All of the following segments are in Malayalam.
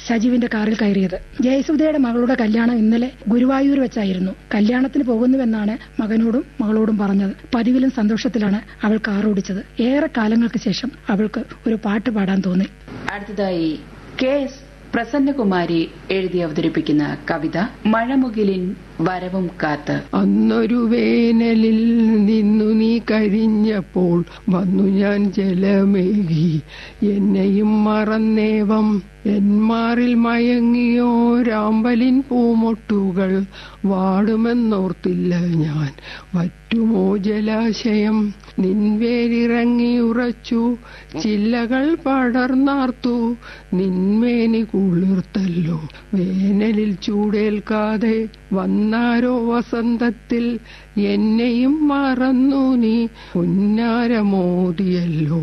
സജീവിന്റെ കാറിൽ കയറിയത് ജയസുധയുടെ മകളുടെ കല്യാണം ഇന്നലെ ഗുരുവായൂർ വെച്ചായിരുന്നു കല്യാണത്തിന് പോകുന്നുവെന്നാണ് മകനോടും മകളോടും പറഞ്ഞത് പതിവിലും സന്തോഷത്തിലാണ് അവൾ കാർ ഓടിച്ചത് ഏറെ കാലങ്ങൾക്ക് ശേഷം അവൾക്ക് ഒരു പാട്ട് പാടാൻ തോന്നി അടുത്തതായി കെ എസ് പ്രസന്നകുമാരി എഴുതി അവതരിപ്പിക്കുന്ന കവിത മഴമുകിലിൻ വരവും കാത്ത് അന്നൊരു വേനലിൽ നിന്നു നീ കഴിഞ്ഞപ്പോൾ വന്നു ഞാൻ ജലമേകി എന്നെയും മറന്നേവം എന്മാറിൽ മയങ്ങിയോ രാമ്പലിൻ പൂമൊട്ടുകൾ വാടുമെന്നോർത്തില്ല ഞാൻ വറ്റുമോ ജലാശയം നിൻവേരിറങ്ങി ഉറച്ചു ചില്ലകൾ പടർന്നാർത്തു നിന്മേനി കുളിർത്തല്ലോ വേനലിൽ ചൂടേൽക്കാതെ വന്നാരോ വസന്തത്തിൽ എന്നെയും മറന്നു നീ പുന്നാരമോദിയല്ലോ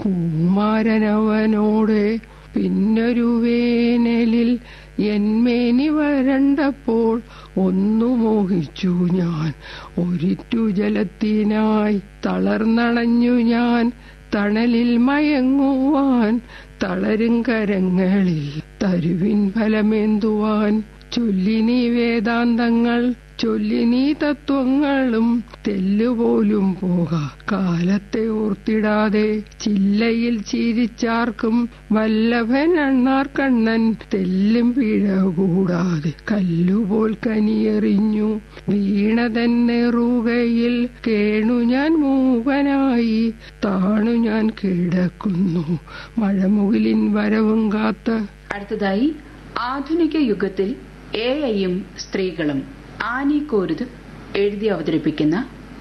പൂമാരനവനോടെ പിന്നൊരു വേനലിൽ എന്മേനി വരണ്ടപ്പോൾ ഒന്നു മോഹിച്ചു ഞാൻ ഒരിറ്റു ജലത്തിനായി തളർന്നണഞ്ഞു ഞാൻ തണലിൽ മയങ്ങുവാൻ തളരും കരങ്ങളിൽ തരുവിൻ ഫലമേന്തുവാൻ ചൊല്ലിനി വേദാന്തങ്ങൾ ചൊല്ലിനി തത്വങ്ങളും തെല്ലുപോലും പോക കാലത്തെ ഓർത്തിടാതെ ചില്ലയിൽ ചിരിച്ചാർക്കും വല്ലഭൻ അണ്ണാർക്കണ്ണൻ തെല്ലും പിഴ കൂടാതെ കല്ലുപോൽ കനിയെറിഞ്ഞു വീണതൻ നെറുകയിൽ കേണു ഞാൻ മൂകനായി താണു ഞാൻ കിടക്കുന്നു മഴമുകിലിൻ വരവും കാത്ത് അടുത്തതായി ആധുനിക യുഗത്തിൽ എ ഐയും സ്ത്രീകളും ആനി കോരുത് എഴുതി അവതരിപ്പിക്കുന്ന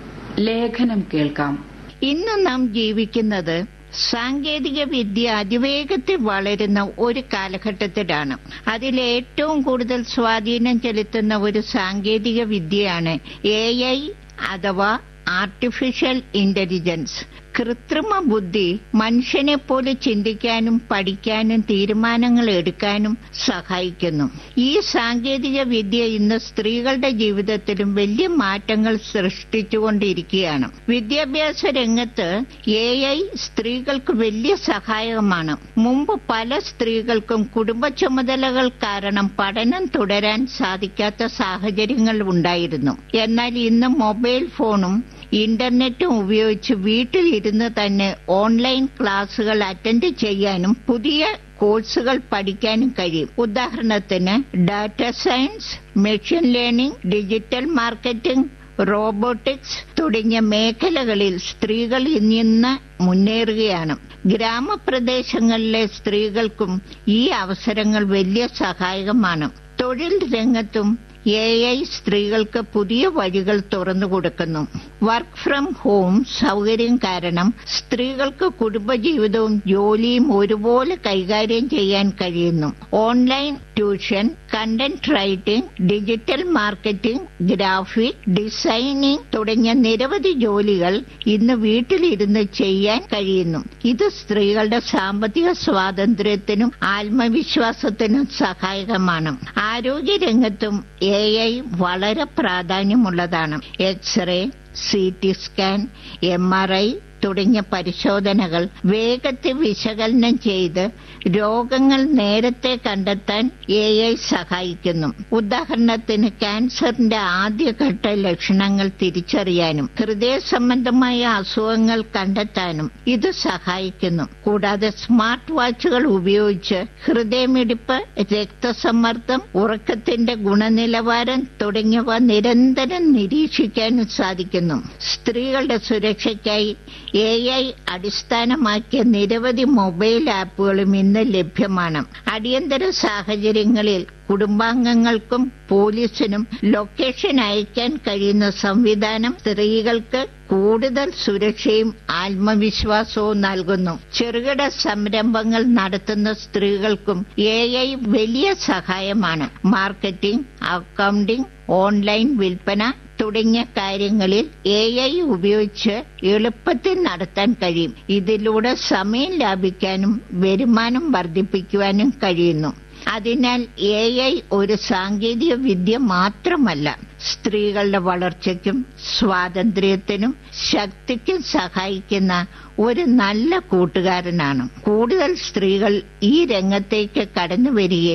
ലേഖനം കേൾക്കാം ഇന്ന് നാം ജീവിക്കുന്നത് സാങ്കേതിക വിദ്യ അതിവേഗത്തിൽ വളരുന്ന ഒരു കാലഘട്ടത്തിലാണ് അതിൽ ഏറ്റവും കൂടുതൽ സ്വാധീനം ചെലുത്തുന്ന ഒരു സാങ്കേതിക വിദ്യയാണ് എ ഐ അഥവാ ആർട്ടിഫിഷ്യൽ ഇന്റലിജൻസ് കൃത്രിമ ബുദ്ധി മനുഷ്യനെ പോലെ ചിന്തിക്കാനും പഠിക്കാനും തീരുമാനങ്ങൾ എടുക്കാനും സഹായിക്കുന്നു ഈ സാങ്കേതിക വിദ്യ ഇന്ന് സ്ത്രീകളുടെ ജീവിതത്തിലും വലിയ മാറ്റങ്ങൾ സൃഷ്ടിച്ചുകൊണ്ടിരിക്കുകയാണ് വിദ്യാഭ്യാസ രംഗത്ത് എ ഐ സ്ത്രീകൾക്ക് വലിയ സഹായകമാണ് മുമ്പ് പല സ്ത്രീകൾക്കും കുടുംബ ചുമതലകൾ കാരണം പഠനം തുടരാൻ സാധിക്കാത്ത സാഹചര്യങ്ങൾ ഉണ്ടായിരുന്നു എന്നാൽ ഇന്ന് മൊബൈൽ ഫോണും ഇന്റർനെറ്റും ഉപയോഗിച്ച് വീട്ടിലിരുന്ന് തന്നെ ഓൺലൈൻ ക്ലാസുകൾ അറ്റൻഡ് ചെയ്യാനും പുതിയ കോഴ്സുകൾ പഠിക്കാനും കഴിയും ഉദാഹരണത്തിന് data science machine learning digital marketing robotics തുടങ്ങിയ മേഖലകളിൽ സ്ത്രീകൾ ഇന്ന് മുന്നേറുകയാണ് ഗ്രാമപ്രദേശങ്ങളിലെ സ്ത്രീകൾക്കും ഈ അവസരങ്ങൾ വലിയ സഹായകമാണ് തൊഴിൽ രംഗത്തും എ ഐ സ്ത്രീകൾക്ക് പുതിയ വഴികൾ തുറന്നു കൊടുക്കുന്നു വർക്ക് ഫ്രം ഹോം സൗകര്യം കാരണം സ്ത്രീകൾക്ക് കുടുംബജീവിതവും ജോലിയും ഒരുപോലെ കൈകാര്യം ചെയ്യാൻ കഴിയുന്നു online tuition content writing digital marketing graphic designing തുടങ്ങിയ നിരവധി ജോലികൾ ഇന്ന് വീട്ടിലിരുന്ന് ചെയ്യാൻ കഴിയുന്നു ഇത് സ്ത്രീകളുടെ സാമ്പത്തിക സ്വാതന്ത്ര്യത്തിനും ആത്മവിശ്വാസത്തിനും സഹായകമാണ് ആരോഗ്യരംഗത്തും എ ഐ വളരെ പ്രാധാന്യമുള്ളതാണ് x ray C T scan M R I തുടങ്ങിയ പരിശോധനകൾ വേഗത്തിൽ വിശകലനം ചെയ്ത് രോഗങ്ങൾ നേരത്തെ കണ്ടെത്താൻ എ ഐ സഹായിക്കുന്നു ഉദാഹരണത്തിന് ക്യാൻസറിന്റെ ആദ്യഘട്ട ലക്ഷണങ്ങൾ തിരിച്ചറിയാനും ഹൃദയ സംബന്ധമായ അസുഖങ്ങൾ കണ്ടെത്താനും ഇത് സഹായിക്കുന്നു കൂടാതെ സ്മാർട്ട് വാച്ചുകൾ ഉപയോഗിച്ച് ഹൃദയമിടിപ്പ് രക്തസമ്മർദ്ദം ഉറക്കത്തിന്റെ ഗുണനിലവാരം തുടങ്ങിയവ നിരന്തരം നിരീക്ഷിക്കാനും സാധിക്കുന്നു സ്ത്രീകളുടെ സുരക്ഷയ്ക്കായി എ ഐ അടിസ്ഥാനമാക്കിയ നിരവധി മൊബൈൽ ആപ്പുകളും ഇന്ന് ലഭ്യമാണ് അടിയന്തര സാഹചര്യങ്ങളിൽ കുടുംബാംഗങ്ങൾക്കും പോലീസിനും ലൊക്കേഷൻ അയക്കാൻ കഴിയുന്ന സംവിധാനം സ്ത്രീകൾക്ക് കൂടുതൽ സുരക്ഷയും ആത്മവിശ്വാസവും നൽകുന്നു ചെറുകിട സംരംഭങ്ങൾ നടത്തുന്ന സ്ത്രീകൾക്കും എ ഐ വലിയ സഹായമാണ് മാർക്കറ്റിംഗ് അക്കൗണ്ടിംഗ് ഓൺലൈൻ വിൽപ്പന തുടങ്ങിയ കാര്യങ്ങളിൽ എ ഐ ഉപയോഗിച്ച് എളുപ്പത്തിൽ നടത്താൻ കഴിയും ഇതിലൂടെ സമയം ലാഭിക്കാനും വരുമാനം വർദ്ധിപ്പിക്കുവാനും കഴിയുന്നു അതിനാൽ എ ഐ ഒരു സാങ്കേതിക വിദ്യ മാത്രമല്ല സ്ത്രീകളുടെ വളർച്ചയ്ക്കും സ്വാതന്ത്ര്യത്തിനും ശക്തിക്കും സഹായിക്കുന്ന ഒരു നല്ല കൂട്ടുകാരനാണ് കൂടുതൽ സ്ത്രീകൾ ഈ രംഗത്തേക്ക് കടന്നു വരികയും